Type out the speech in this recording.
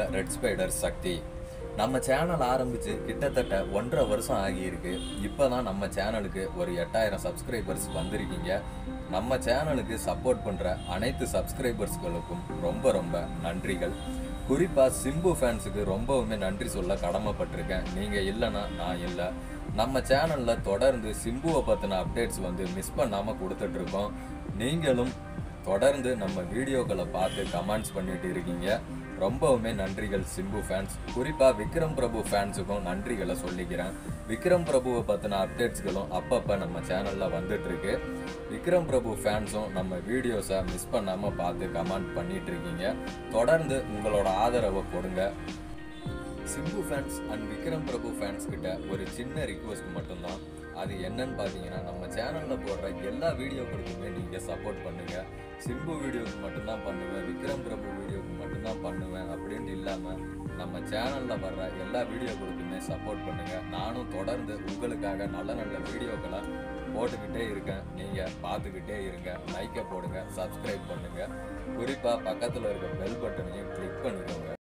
red spider சக்தி நம்ம channel ஆரம்பிச்சு கிட்டத்தட்ட ஒன்றரை வருஷம் ஆகியிருக்கு இப்போ தான் நம்ம சேனலுக்கு ஒரு எட்டாயிரம் சப்ஸ்கிரைபர்ஸ் வந்திருக்கீங்க நம்ம சேனலுக்கு சப்போர்ட் பண்ணுற அனைத்து சப்ஸ்கிரைபர்ஸ்களுக்கும் ரொம்ப ரொம்ப நன்றிகள் குறிப்பாக சிம்பு ஃபேன்ஸுக்கு ரொம்பவுமே நன்றி சொல்ல கடமைப்பட்டிருக்கேன் நீங்கள் இல்லைன்னா நான் இல்லை நம்ம சேனலில் தொடர்ந்து சிம்புவை பற்றின அப்டேட்ஸ் வந்து மிஸ் பண்ணாமல் கொடுத்துட்ருக்கோம் நீங்களும் தொடர்ந்து நம்ம வீடியோக்களை பார்த்து கமெண்ட்ஸ் பண்ணிட்டு இருக்கீங்க ரொம்பவுமே நன்றிகள் சிம்பு ஃபேன்ஸ் குறிப்பாக விக்ரம் பிரபு ஃபேன்ஸுக்கும் நன்றிகளை சொல்லிக்கிறேன் விக்ரம் பிரபுவை பற்றின அப்டேட்ஸ்களும் அப்பப்போ நம்ம சேனலில் வந்துட்டுருக்கு விக்ரம் பிரபு ஃபேன்ஸும் நம்ம வீடியோஸை மிஸ் பண்ணாமல் பார்த்து கமெண்ட் பண்ணிட்டு இருக்கீங்க தொடர்ந்து உங்களோட ஆதரவை கொடுங்க Simbu fans and Vikram Prabhu fans கிட்ட ஒரு சின்ன ரிக்வெஸ்ட் மட்டும்தான் அது என்னன்னு பார்த்தீங்கன்னா நம்ம சேனலில் போடுற எல்லா வீடியோக்களுக்குமே நீங்கள் சப்போர்ட் பண்ணுங்க சிம்பு வீடியோக்கு மட்டும்தான் பண்ணுவேன் விக்ரம் பிரபு வீடியோக்கு மட்டும்தான் பண்ணுவேன் அப்படின்னு இல்லாமல் நம்ம சேனலில் வர்ற எல்லா வீடியோக்களுக்குமே சப்போர்ட் பண்ணுங்க நானும் தொடர்ந்து உங்களுக்காக நல்ல நல்ல வீடியோக்களை போட்டுக்கிட்டே இருக்கேன் நீங்கள் பார்த்துக்கிட்டே இருங்க லைக்கை போடுங்க சப்ஸ்கிரைப் பண்ணுங்க குறிப்பாக பக்கத்தில் இருக்க பெல் பட்டனையும் கிளிக் பண்ணிக்கோங்க